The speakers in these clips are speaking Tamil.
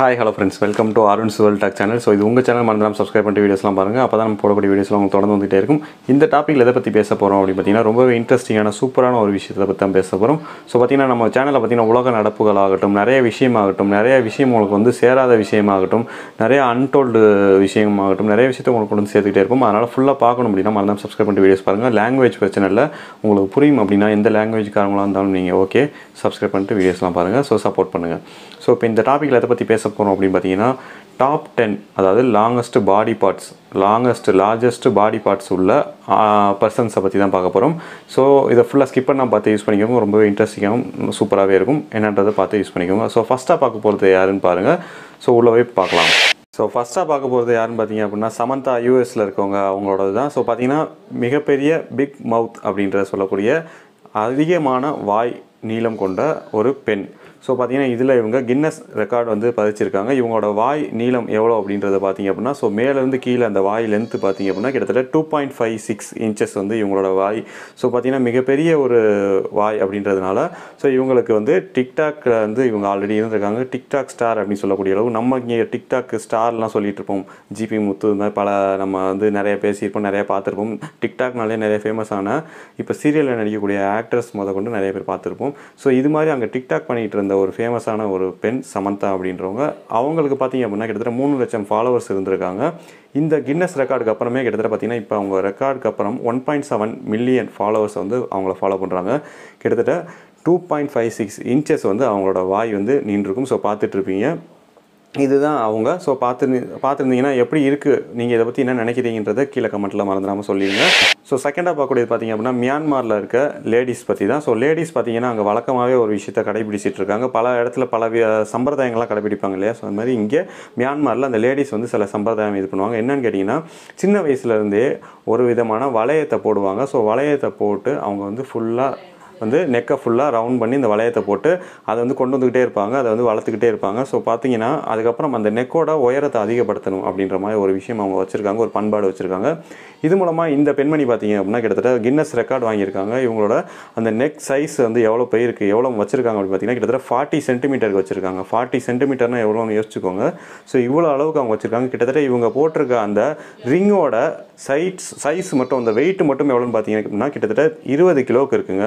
hi hello friends welcome to Arun சுவல் டாக் சேனல் ஸோ இது உங்கள் சேனல் மறந்துடாம சப்ஸ்கிரைப் பண்ணிட்டு வீடியோஸ்லாம் பாருங்கள் அப்போ தான் நம்ம போடக்கூடிய வீடியோஸ்லாம் உங்களுக்கு தொடர்ந்து வந்துகிட்டே இருக்கும் இந்த டாப்பிக்கில் எதை பற்றி பேச போகிறோம் அப்படின்னு பார்த்தீங்கன்னா ரொம்பவே இன்ட்ரெஸ்டிங்கான சூப்பரான ஒரு விஷயத்தை பற்றி தான் பேச போகிறோம் ஸோ பார்த்தீங்கன்னா நம்ம சேனலில் பார்த்தீங்கன்னா உலக நடப்புகள் ஆகட்டும் நிறைய விஷயமாகட்டும் நிறைய விஷயம் உங்களுக்கு வந்து சேராத விஷயமாகட்டும் நிறைய அன்டோல்டு விஷயமாகட்டும் நிறைய விஷயத்தை உங்களுக்கு கொண்டு வந்து சேர்த்துக்கிட்டே இருக்கும் அதனால் ஃபுல்லாக பார்க்கணும் அப்படின்னா மறந்தாம சப்ஸ்கிரைப் பண்ணிட்டு வீடியோஸ் பாருங்கள் லாங்குவேஜ் பிரச்சனை இல்லை உங்களுக்கு புரியும் அப்படின்னா எந்த லாங்குவேஜ்காரங்களாக இருந்தாலும் நீங்கள் ஓகே சப்ஸ்கிரைப் பண்ணிட்டு வீடியோஸ்லாம் பாருங்கள் ஸோ சப்போர்ட் பண்ணுங்கள் ஸோ இப்போ இந்த டாப்பிக்கில் எதை பற்றி பேச போகிறோம் அப்படின்னு பார்த்தீங்கன்னா டாப் டென் அதாவது longest body parts longest largest body parts உள்ள பர்சன்ஸை பற்றி தான் பார்க்க போகிறோம் ஸோ இதை ஃபுல்லாக ஸ்கிப் பண்ணால் பார்த்து யூஸ் பண்ணிக்கோங்க ரொம்பவே இன்ட்ரெஸ்டிங்காகவும் சூப்பராகவே இருக்கும் என்னன்றதை பார்த்து யூஸ் பண்ணிக்கோங்க ஸோ ஃபஸ்ட்டாக பார்க்க போகிறது யாருன்னு பாருங்கள் ஸோ உள்ளே போய் பார்க்கலாம் ஸோ ஃபஸ்ட்டாக பார்க்க போகிறது யாருன்னு பார்த்தீங்க அப்படின்னா சமந்தா யூஎஸில் இருக்கவங்க அவங்களோடது தான் ஸோ பார்த்தீங்கன்னா மிகப்பெரிய பிக் மவுத் அப்படின்ற சொல்லக்கூடிய அதிகமான வாய் நீளம் கொண்ட ஒரு பெண் ஸோ பார்த்தீங்கன்னா இதில் இவங்க கின்னஸ் ரெக்கார்டு வந்து பதிச்சிருக்காங்க இவங்களோட வாய் நீளம் எவ்வளோ அப்படின்றத பார்த்தீங்க அப்படின்னா ஸோ மேலேருந்து கீழே அந்த வாய் லென்த்து பார்த்தீங்க அப்படின்னா கிட்டத்தட்ட two point five six inches வந்து இவங்களோட வாய் ஸோ பார்த்தீங்கன்னா மிகப்பெரிய ஒரு வாய் அப்படின்றதுனால ஸோ இவங்களுக்கு வந்து டிக்டாக்ல வந்து இவங்க ஆல்ரெடி இருந்திருக்காங்க டிக்டாக் ஸ்டார் அப்படின்னு சொல்லக்கூடிய அளவு நம்ம இங்கே டிக்டாக் ஸ்டார்லாம் சொல்லிட்டு இருப்போம் ஜிபி முத்து இந்த மாதிரி பல நம்ம வந்து நிறைய பேசியிருப்போம் நிறைய பார்த்துருப்போம் டிக்டாக்னாலே நிறைய ஃபேமஸான இப்போ சீரியலில் நடிக்கக்கூடிய ஆக்டர்ஸ் முத கொண்டு நிறைய பேர் பார்த்துருப்போம் ஸோ இது மாதிரி அங்கே டிக்டாக் பண்ணிட்டு இருந்த ஒரு ஃபேமஸான ஒரு பெண் சமந்தா அப்படின்றவங்க அவங்களுக்கு பார்த்தீங்க அப்படின்னா கிட்டத்தட்ட மூணு லட்சம் ஃபாலோவர்ஸ் இருந்திருக்காங்க இந்த கின்னஸ் ரெக்கார்டுக்கு அப்புறமே கிட்டத்தட்ட பார்த்தீங்கன்னா இப்போ அவங்க ரெக்கார்டுக்கு அப்புறம் one point seven million followers வந்து அவங்கள ஃபாலோ பண்ணுறாங்க கிட்டத்தட்ட two point five six inches வந்து அவங்களோட வாய் வந்து நின்றுருக்கும் ஸோ பார்த்துட்ருப்பீங்க இதுதான் அவங்க ஸோ பார்த்து பார்த்துருந்தீங்கன்னா எப்படி இருக்குது நீங்கள் இதை பற்றி என்ன நினைக்கிறீங்கன்றதை கீழே கமெண்ட்டில் மறந்துடாமல் சொல்லிடுங்க ஸோ செகண்டாக பார்க்கக்கூடியது பார்த்தீங்க அப்படின்னா மியான்மாரில் இருக்க லேடிஸ் பற்றி தான் ஸோ லேடிஸ் பார்த்தீங்கன்னா அங்கே வழக்கமாகவே ஒரு விஷயத்தை கடைபிடிச்சிட்டு இருக்காங்க பல இடத்துல பல வி- சம்பிரதாயங்கள்லாம் கடைபிடிப்பாங்க இல்லையா ஸோ அந்த மாதிரி இங்கே மியான்மாரில் அந்த லேடிஸ் வந்து சில சம்பிரதாயம் இது பண்ணுவாங்க என்னன்னு கேட்டிங்கன்னா சின்ன வயசுலேருந்தே ஒரு விதமான வளையத்தை போடுவாங்க ஸோ வளையத்தை போட்டு அவங்க வந்து ஃபுல்லாக வந்து நெக்கை ஃபுல்லாக ரவுண்ட் பண்ணி இந்த வளையத்தை போட்டு அதை வந்து கொண்டு வந்துக்கிட்டே இருப்பாங்க அதை வந்து வளர்த்துக்கிட்டே இருப்பாங்க ஸோ பார்த்தீங்கன்னா அதுக்கப்புறம் அந்த நெக்கோட உயரத்தை அதிகப்படுத்தணும் அப்படின்ற மாதிரி ஒரு விஷயம் அவங்க வச்சுருக்காங்க ஒரு பண்பாடு வச்சுருக்காங்க இது மூலமாக இந்த பெண்மணி பார்த்தீங்க அப்படின்னா கிட்டத்தட்ட கின்னஸ் ரெக்கார்ட் வாங்கியிருக்காங்க இவங்களோட அந்த நெக் சைஸ் வந்து எவ்வளோ போயிருக்கு எவ்வளோ வச்சுருக்காங்க அப்படின்னு பார்த்தீங்கன்னா கிட்டத்தட்ட ஃபார்ட்டி சென்டிமீட்டருக்கு வச்சுருக்காங்க ஃபார்ட்டி சென்டிமீட்டர்னா எவ்வளோன்னு யோசிச்சுக்கோங்க ஸோ இவ்வளோ அளவுக்கு அவங்க வச்சுருக்காங்க கிட்டத்தட்ட இவங்க போட்டிருக்க அந்த ரிங்கோட சைட்ஸ் சைஸ் மட்டும் அந்த வெயிட் மட்டும் எவ்வளோன்னு பார்த்தீங்க அப்படின்னா கிட்டத்தட்ட இருபது கிலோவுக்கு இருக்குங்க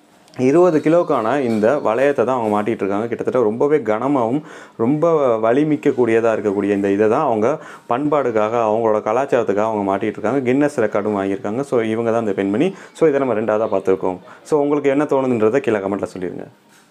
இருபது கிலோக்கான இந்த வளையத்தை தான் அவங்க மாட்டிகிட்டு இருக்காங்க கிட்டத்தட்ட ரொம்பவே கனமாகவும் ரொம்ப வலிமிக்கக்கூடியதாக இருக்கக்கூடிய இந்த இதை தான் அவங்க பண்பாடுக்காக அவங்களோட கலாச்சாரத்துக்காக அவங்க மாட்டிகிட்டு இருக்காங்க கின்னஸ் ரெக்கார்டும் வாங்கியிருக்காங்க ஸோ இவங்க தான் இந்த பெண்மணி ஸோ இதை நம்ம ரெண்டாவதாக பார்த்துருக்கோம் ஸோ உங்களுக்கு என்ன தோணுதுன்றதை கீழே கமெண்ட்டில் சொல்லிடுங்க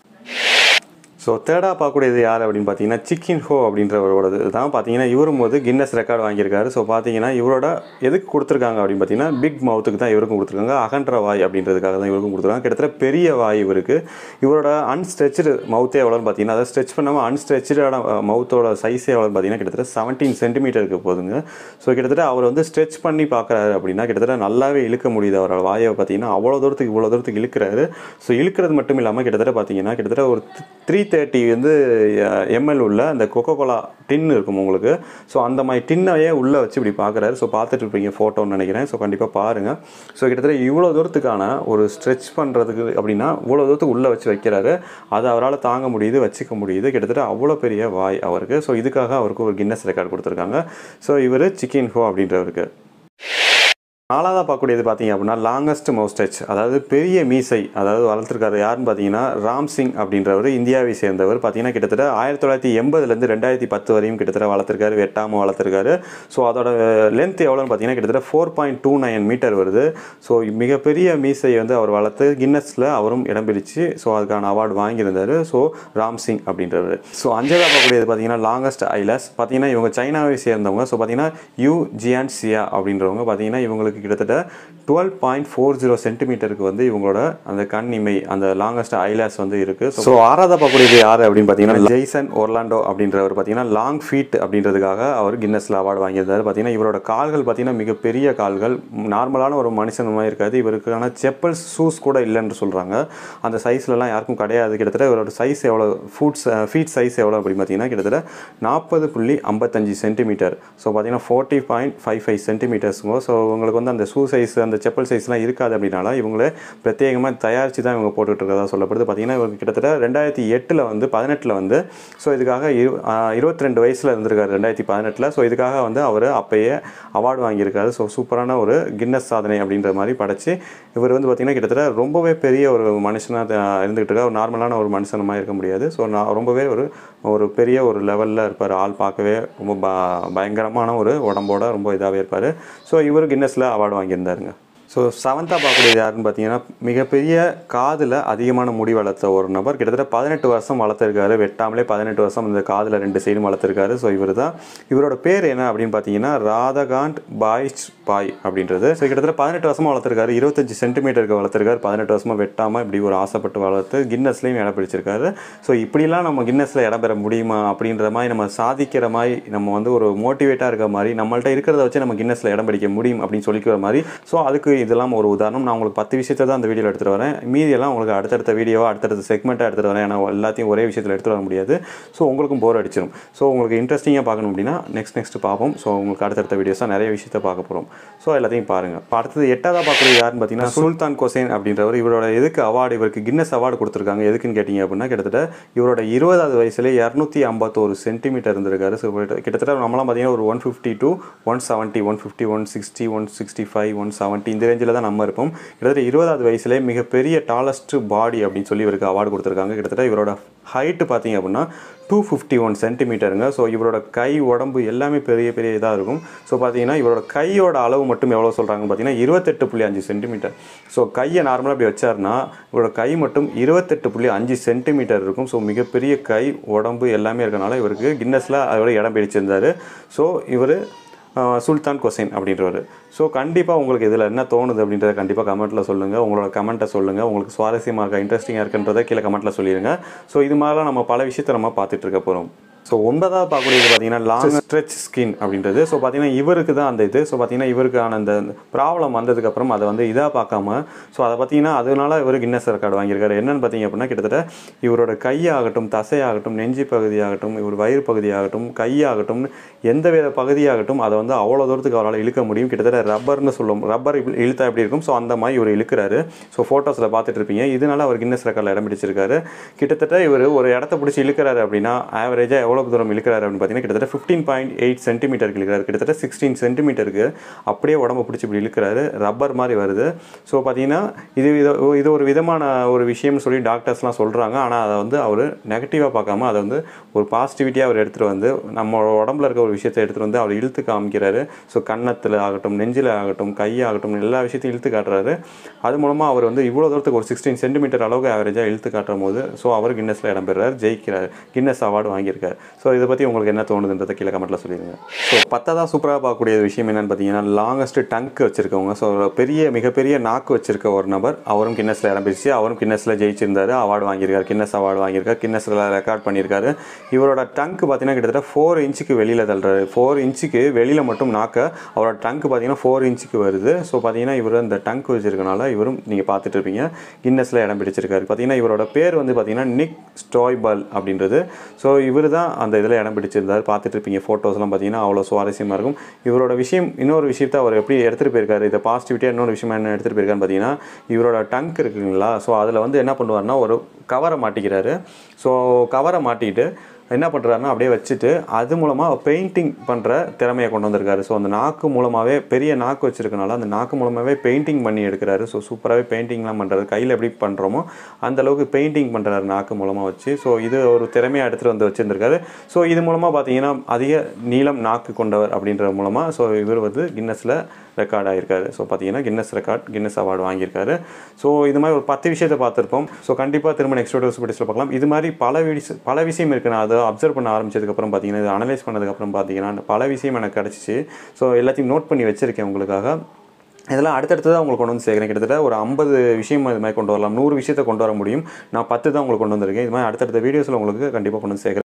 ஸோ தேர்டாக பார்க்கக்கூடியது யார் அப்படின்னு பார்த்தீங்கன்னா சிக்கின் ஹோ அப்படின்றவரோடது தான் பார்த்தீங்கன்னா இவரும் போது கின்னஸ் ரெக்கார்டு வாங்கியிருக்காரு ஸோ பார்த்தீங்கன்னா இவரோட எதுக்கு கொடுத்துருக்காங்க அப்படின்னு பார்த்தீங்கன்னா பிக் மவுத்துக்கு தான் இவருக்கும் கொடுத்துருக்காங்க அகன்ற வாய் அப்படின்றதுக்காக தான் இவருக்கும் கொடுத்துருக்காங்க கிட்டத்தட்ட பெரிய வாய் இவருக்கு இவரோட அன்ஸ்ட்ரெச்சு மவுத்தே எவ்வளோன்னு பார்த்தீங்கன்னா அதை ஸ்ட்ரெச் பண்ணாமல் அன்ஸ்ட்ரெச்சான மவுத்தோட சைஸே எவ்வளோன்னு பார்த்தீங்கன்னா கிட்டத்தட்ட செவன்டீன் சென்டிமீட்டருக்கு போகுதுங்க ஸோ கிட்டத்தட்ட அவர் வந்து ஸ்ட்ரெச் பண்ணி பார்க்குறாரு அப்படின்னா கிட்டத்தட்ட நல்லாவே இழுக்க முடியுது அவரோட வாயை பார்த்தீங்கன்னா அவ்வளோ தூரத்துக்கு இவ்வளோ தூரத்துக்கு இழுக்கிறாரு ஸோ இழுக்கிறது மட்டும் இல்லாமல் கிட்டத்தட்ட பார்த்தீங்கன்னா கிட்டத்தட்ட ஒரு த்ரீ தேர்ட்டி வந்து எம்எல் உள்ள அந்த கொக்கோ கோலா டின் இருக்கும் உங்களுக்கு ஸோ அந்த மாதிரி டின்னையே உள்ளே வச்சு இப்படி பார்க்குறாரு ஸோ பார்த்துட்டு இருப்பீங்க ஃபோட்டோன்னு நினைக்கிறேன் ஸோ கண்டிப்பாக பாருங்கள் ஸோ கிட்டத்தட்ட இவ்வளோ தூரத்துக்கான ஒரு ஸ்ட்ரெச் பண்ணுறதுக்கு அப்படின்னா இவ்வளோ தூரத்துக்கு உள்ளே வச்சு வைக்கிறாரு அதை அவரால் தாங்க முடியுது வச்சுக்க முடியுது கிட்டத்தட்ட அவ்வளோ பெரிய வாய் அவருக்கு ஸோ இதுக்காக அவருக்கு ஒரு கின்னஸ் ரெக்கார்ட் கொடுத்துருக்காங்க ஸோ இவர் சிக்கின் ஹோ அப்படின்றவருக்கு நாலாவதாக பார்க்கக்கூடியது பார்த்தீங்க அப்படின்னா லாங்கஸ்ட் மவுஸ்டச் அதாவது பெரிய மீசை அதாவது வளர்த்துருக்காரு யாருன்னு பார்த்தீங்கன்னா ராம் சிங் அப்படின்றவர் இந்தியாவை சேர்ந்தவர் பார்த்தீங்கன்னா கிட்டத்தட்ட ஆயிரத்தி தொள்ளாயிரத்தி எண்பதுலேருந்து ரெண்டாயிரத்தி பத்து வரையும் கிட்டத்தட்ட வளர்த்துருக்காரு வெட்டாமல் வளர்த்துருக்காரு ஸோ அதோட லென்த் எவ்வளோன்னு பார்த்தீங்கன்னா கிட்டத்தட்ட four point two nine metre வருது ஸோ மிகப்பெரிய மீசையை வந்து அவர் வளர்த்து கின்னஸில் அவரும் இடம் பிடிச்சு ஸோ அதுக்கான அவார்டு வாங்கியிருந்தார் ஸோ ராம் சிங் அப்படின்றவர் ஸோ அஞ்சதாக பார்க்கக்கூடியது பார்த்தீங்கன்னா லாங்கஸ்ட் ஐலஸ் பார்த்தீங்கன்னா இவங்க சைனாவை சேர்ந்தவங்க ஸோ பார்த்தீங்கன்னா யூ ஜியான் சியா அப்படின்றவங்க பார்த்தீங்கன்னா இவங்களுக்கு கிட்டத்தட்ட டுவெல் பாயிண்ட் ஃபோர் ஜீரோ சென்டிமீட்டருக்கு வந்து இவங்களோட அந்த கண் இமை அந்த லாங்கஸ்ட் ஐலாஸ் வந்து இருக்குது ஸோ ஆறாவதாக பார்க்கக்கூடியது யார் அப்படின்னு பார்த்தீங்கன்னா ஜெய்சன் ஒர்லாண்டோ அப்படின்றவர் பார்த்தீங்கன்னா லாங் ஃபீட் அப்படின்றதுக்காக அவர் கின்னஸில் அவார்டு வாங்கியிருந்தார் பார்த்தீங்கன்னா இவரோட கால்கள் பார்த்தீங்கன்னா மிகப்பெரிய கால்கள் நார்மலான ஒரு மனுஷன் மாதிரி இருக்காது இவருக்கான செப்பல்ஸ் ஷூஸ் கூட இல்லைன்னு சொல்கிறாங்க அந்த சைஸ்லலாம் யாருக்கும் கிடையாது கிட்டத்தட்ட இவரோட சைஸ் எவ்வளோ ஃபுட்ஸ் ஃபீட் சைஸ் எவ்வளோ அப்படின்னு பார்த்தீங்கன்னா கிட்டத்தட்ட நாற்பது புள்ளி ஐம்பத்தஞ்சு சென்டிமீட்டர் ஸோ பார்த்தீங்கன்னா ஃபோர்ட்டி பாயிண்ட் ஃபைவ் ஃபைவ் சென்டிமீட்டர்ஸுங்க ஸோ உங்களுக்கு வந்து வந்து அந்த ஷூ சைஸ் அந்த செப்பல் சைஸ்லாம் இருக்காது அப்படின்னால இவங்களே பிரத்யேகமாக தயாரித்து தான் இவங்க போட்டுட்டு இருக்கிறதா சொல்லப்படுது பார்த்தீங்கன்னா இவங்க கிட்டத்தட்ட ரெண்டாயிரத்தி எட்டில் வந்து பதினெட்டில் வந்து ஸோ இதுக்காக இரு இருபத்தி ரெண்டு வயசில் இருந்திருக்காரு ரெண்டாயிரத்தி பதினெட்டில் ஸோ இதுக்காக வந்து அவர் அப்பயே அவார்டு வாங்கியிருக்காரு ஸோ சூப்பரான ஒரு கின்னஸ் சாதனை அப்படின்ற மாதிரி படைச்சு இவர் வந்து பார்த்திங்கன்னா கிட்டத்தட்ட ரொம்பவே பெரிய ஒரு மனுஷனாக இருந்துகிட்டு இருக்கார் ஒரு நார்மலான ஒரு மனுஷனமாக இருக்க முடியாது ஸோ நான் ரொம்பவே ஒரு ஒரு பெரிய ஒரு லெவலில் இருப்பார் ஆள் பார்க்கவே ரொம்ப ப பயங்கரமான ஒரு உடம்போட ரொம்ப இதாகவே இருப்பார் ஸோ இவர் கின்னஸில் அவார்டு வாங்கியிருந்தாருங்க ஸோ செவன்த்தாக பார்க்கக்கூடியது யாருன்னு பார்த்தீங்கன்னா மிகப்பெரிய காதில் அதிகமான முடி வளர்த்த ஒரு நபர் கிட்டத்தட்ட பதினெட்டு வருஷம் வளர்த்துருக்காரு வெட்டாமலே பதினெட்டு வருஷம் இந்த காதில் ரெண்டு சைடும் வளர்த்துருக்காரு ஸோ இவர் தான் இவரோட பேர் என்ன அப்படின்னு பார்த்தீங்கன்னா ராதகாந்த் பாய்ஸ் பாய் அப்படின்றது ஸோ கிட்டத்தட்ட பதினெட்டு வருஷமாக வளர்த்துருக்காரு இருபத்தஞ்சு சென்டிமீட்டருக்கு வளர்த்துருக்காரு பதினெட்டு வருஷமாக வெட்டாமல் இப்படி ஒரு ஆசைப்பட்டு வளர்த்து கின்னஸ்லேயும் இடம் பிடிச்சிருக்காரு ஸோ இப்படிலாம் நம்ம கின்னஸில் இடம் பெற முடியுமா அப்படின்ற மாதிரி நம்ம சாதிக்கிற மாதிரி நம்ம வந்து ஒரு மோட்டிவேட்டாக இருக்க மாதிரி நம்மள்ட்ட இருக்கிறத வச்சு நம்ம கின்னஸில் இடம் பிடிக்க முடியும் அப்படின்னு சொல்லிக்கிற மாதிரி ஸோ அதுக்கு இதெல்லாம் ஒரு உதாரணம் நான் உங்களுக்கு பத்து விஷயத்தை தான் அந்த வீடியோவில் எடுத்துகிட்டு வரேன் மீதியெல்லாம் உங்களுக்கு அடுத்தடுத்த வீடியோவாக அடுத்தடுத்த செக்மெண்ட்டாக எடுத்துகிட்டு வரேன் ஏன்னா எல்லாத்தையும் ஒரே விஷயத்தில் எடுத்துகிட்டு வர முடியாது ஸோ உங்களுக்கும் போர் அடிச்சிடும் ஸோ உங்களுக்கு இன்ட்ரெஸ்டிங்காக பார்க்கணும் அப்படின்னா நெக்ஸ்ட் நெக்ஸ்ட் பார்ப்போம் ஸோ உங்களுக்கு அடுத்தடுத்த வீடியோஸாக நிறைய விஷயத்தை பார்க்க போகிறோம் ஸோ எல்லாத்தையும் பாருங்கள் இப்போ அடுத்தது எட்டாவதாக பார்க்குறது யாருன்னு பார்த்தீங்கன்னா சுல்தான் கோசேன் அப்படின்றவர் இவரோட எதுக்கு அவார்டு இவருக்கு கின்னஸ் அவார்டு கொடுத்துருக்காங்க எதுக்குன்னு கேட்டிங்க அப்படின்னா கிட்டத்தட்ட இவரோட இருபதாவது வயசுல இரநூத்தி ஐம்பத்தோரு சென்டிமீட்டர் இருந்திருக்காரு ஸோ கிட்டத்தட்ட நம்மளாம் பார்த்தீங்கன்னா ஒரு one fifty two one seventy one fifty one sixty one sixty five one seventy இந்த ரேஞ்சில் தான் நம்ம இருப்போம் கிட்டத்தட்ட இருபதாவது வயசுலேயே மிகப்பெரிய டாலஸ்ட் பாடி அப்படின்னு சொல்லி இவருக்கு அவார்டு கொடுத்துருக்காங்க கிட்டத்தட்ட இவரோட ஹைட்டு பார்த்தீங்க அப்படின்னா டூ ஃபிஃப்டி ஒன் சென்டிமீட்டருங்க ஸோ இவரோட கை உடம்பு எல்லாமே பெரிய பெரிய இதாக இருக்கும் ஸோ பார்த்தீங்கன்னா இவரோட கையோட அளவு மட்டும் எவ்வளோ சொல்கிறாங்கன்னு பார்த்தீங்கன்னா இருபத்தெட்டு புள்ளி அஞ்சு சென்டிமீட்டர் ஸோ கையை நார்மலாக இப்படி வச்சாருன்னா இவரோட கை மட்டும் இருபத்தெட்டு புள்ளி அஞ்சு சென்டிமீட்டர் இருக்கும் ஸோ மிகப்பெரிய கை உடம்பு எல்லாமே இருக்கனால இவருக்கு கின்னஸில் அதோட இடம் பிடிச்சிருந்தார் ஸோ இவர் சுல்தான் கொசைன் அப்படின்றவர் ஸோ கண்டிப்பாக உங்களுக்கு இதில் என்ன தோணுது அப்படின்றத கண்டிப்பாக கமெண்ட்டில் சொல்லுங்கள் உங்களோட கமெண்ட்டை சொல்லுங்கள் உங்களுக்கு சுவாரஸ்யமாக இருக்கா இன்ட்ரெஸ்டிங்காக இருக்குன்றதை கீழே கமெண்ட்டில் சொல்லிடுங்க ஸோ இது மாதிரிலாம் நம்ம பல விஷயத்தை நம்ம பார்த்துட்டு இருக்க போகிறோம் ஸோ ஒன்பதாவது பார்க்கக்கூடியது பார்த்தீங்கன்னா லாங் ஸ்ட்ரெச் ஸ்கின் அப்படின்றது ஸோ பார்த்தீங்கன்னா இவருக்கு தான் அந்த இது ஸோ பார்த்தீங்கன்னா இவருக்கான அந்த ப்ராப்ளம் வந்ததுக்கப்புறம் அதை வந்து இதாக பார்க்காம ஸோ அதை பார்த்தீங்கன்னா அதனால இவர் கின்னஸ் ரெக்கார்டு வாங்கியிருக்காரு என்னன்னு பார்த்தீங்க அப்படின்னா கிட்டத்தட்ட இவரோட கையாகட்டும் தசையாகட்டும் நெஞ்சு பகுதியாகட்டும் இவர் வயிறு பகுதியாகட்டும் கையாகட்டும் எந்த வித பகுதியாகட்டும் அதை வந்து அவ்வளோ தூரத்துக்கு அவரால் இழுக்க முடியும் கிட்டத்தட்ட ரப்பர்னு சொல்லுவோம் ரப்பர் இழுத்தா எப்படி இருக்கும் ஸோ அந்த மாதிரி இவர் இழுக்கிறாரு ஸோ ஃபோட்டோஸில் பார்த்துட்டு இருப்பீங்க இதனால அவர் கின்னஸ் ரெக்கார்டில் இடம் பிடிச்சிருக்காரு கிட்டத்தட்ட இவர் ஒரு இடத்த பிடிச்சி இழுக்கிறாரு அப்படின்னா ஆவரேஜாக எவ்வளோ தூரம் இழுக்கிறாரு அப்படின்னு பார்த்தீங்கன்னா கிட்டத்தட்ட ஃபிஃப்டீன் பாயிண்ட் எயிட் சென்டிமீட்டருக்கு இழுக்கிறாரு கிட்டத்தட்ட சிக்ஸ்டீன் சென்டிமீட்டருக்கு அப்படியே உடம்பு பிடிச்சி இப்படி இழுக்கிறாரு ரப்பர் மாதிரி வருது ஸோ பார்த்தீங்கன்னா இது இது இது ஒரு விதமான ஒரு விஷயம்னு சொல்லி டாக்டர்ஸ்லாம் சொல்கிறாங்க ஆனால் அதை வந்து அவர் நெகட்டிவாக பார்க்காம அதை வந்து ஒரு பாசிட்டிவிட்டியாக அவர் எடுத்துகிட்டு வந்து நம்ம உடம்புல இருக்க ஒரு விஷயத்தை எடுத்துகிட்டு வந்து அவர் இழுத்து காமிக்கிறாரு ஸோ கன்னத்தில் ஆகட்டும் நெஞ்சில் ஆகட்டும் கையாகட்டும் எல்லா விஷயத்தையும் இழுத்து காட்டுறாரு அது மூலமாக அவர் வந்து இவ்வளோ தூரத்துக்கு ஒரு சிக்ஸ்டீன் சென்டிமீட்டர் அளவுக்கு ஆவரேஜாக இழுத்து காட்டும் போது ஸோ அவர் கின்னஸில் இடம் பெறுறாரு ஜெயிக்கிறார் கின்னஸ் அவார்டு வாங்கியிருக்காரு ஸோ இதை பற்றி உங்களுக்கு என்ன தோணுதுன்றதை கீழே கமெண்ட்டில் சொல்லிடுங்க ஸோ பத்ததாக சூப்பராக பார்க்கக்கூடிய விஷயம் என்னென்னு பார்த்தீங்கன்னா லாங்கஸ்ட் டங்க் வச்சிருக்கவங்க ஸோ பெரிய மிகப்பெரிய நாக்கு வச்சிருக்க ஒரு நபர் அவரும் கின்னஸில் இடம் பிடிச்சி அவரும் கின்னஸில் ஜெயிச்சிருந்தாரு அவார்டு வாங்கியிருக்காரு கின்னஸ் அவார்டு வாங்கியிருக்காரு கின்னஸில் ரெக்கார்ட் பண்ணியிருக்காரு இவரோட டங்க் பார்த்தீங்கன்னா கிட்டத்தட்ட ஃபோர் இன்ச்சுக்கு வெளியில் தள்ளுறாரு ஃபோர் இன்ச்சுக்கு வெளியில் மட்டும் நாக்க அவரோட டங்க் பார்த்தீங்கன்னா ஃபோர் இன்ச்சுக்கு வருது ஸோ பார்த்தீங்கன்னா இவர் இந்த டங்க் வச்சிருக்கனால இவரும் நீங்கள் பார்த்துட்டு இருப்பீங்க கின்னஸில் இடம் பிடிச்சிருக்காரு பார்த்தீங்கன்னா இவரோட பேர் வந்து பார்த்தீங்கன்னா நிக் ஸ்டாய்பல் அப்படின்றது ஸோ இவர் தான் அந்த இதில் இடம் பிடிச்சிருந்தார் பார்த்துட்டு இருப்பீங்க ஃபோட்டோஸ்லாம் பார்த்தீங்கன்னா அவ்வளோ சுவாரஸ்யமாக இருக்கும் இவரோட விஷயம் இன்னொரு விஷயத்தை அவர் எப்படி எடுத்துகிட்டு போயிருக்காரு இதை பாசிட்டிவிட்டியாக இன்னொரு விஷயம் என்ன எடுத்துகிட்டு போயிருக்காருன்னு பார்த்தீங்கன்னா இவரோட டங்க் இருக்குங்களா ஸோ அதில் வந்து என்ன பண்ணுவார்னா ஒரு கவரை மாட்டிக்கிறாரு ஸோ கவரை மாட்டிக்கிட்டு என்ன பண்ணுறாருன்னா அப்படியே வச்சுட்டு அது மூலமாக பெயிண்டிங் பண்ணுற திறமையை கொண்டு வந்திருக்காரு ஸோ அந்த நாக்கு மூலமாகவே பெரிய நாக்கு வச்சிருக்கனால அந்த நாக்கு மூலமாகவே பெயிண்டிங் பண்ணி எடுக்கிறாரு ஸோ சூப்பராகவே பெயிண்டிங்லாம் பண்ணுறாரு கையில் எப்படி பண்ணுறோமோ அந்த அளவுக்கு பெயிண்டிங் பண்ணுறாரு நாக்கு மூலமாக வச்சு ஸோ இது ஒரு திறமையாக எடுத்துகிட்டு வந்து வச்சுருந்துருக்காரு ஸோ இது மூலமாக பார்த்தீங்கன்னா அதிக நீளம் நாக்கு கொண்டவர் அப்படின்ற மூலமாக ஸோ இவர் வந்து கின்னஸில் ரெக்கார்ட் ஆகியிருக்காரு ஸோ பார்த்தீங்கன்னா கின்னஸ் ரெக்கார்ட் கின்னஸ் அவார்டு வாங்கியிருக்காரு ஸோ இது மாதிரி ஒரு பத்து விஷயத்தை பார்த்துருப்போம் ஸோ கண்டிப்பாக திரும்ப நெக்ஸ்ட் வீடியோஸ் படிச்சில் பார்க்கலாம் இது மாதிரி பல விஷ பல விஷயம் இருக்குது நான் அதை அப்சர்வ் பண்ண ஆரம்பிச்சதுக்கப்புறம் பார்த்தீங்கன்னா இது அனலைஸ் பண்ணதுக்கப்புறம் பார்த்தீங்கன்னா பல விஷயம் எனக்கு கிடச்சிச்சு ஸோ எல்லாத்தையும் நோட் பண்ணி வச்சுருக்கேன் உங்களுக்காக இதெல்லாம் அடுத்தடுத்து உங்களுக்கு கொண்டு வந்து சேர்க்குறேன் கிட்டத்தட்ட ஒரு ஐம்பது விஷயம் இது மாதிரி கொண்டு வரலாம் நூறு விஷயத்தை கொண்டு வர முடியும் நான் பத்து தான் உங்களுக்கு கொண்டு வந்திருக்கேன் இது மாதிரி அடுத்தடுத்த வீடியோஸில் உங்களுக்கு கண்டிப்பாக கொண்டு வந்து சேர்க்குறேன்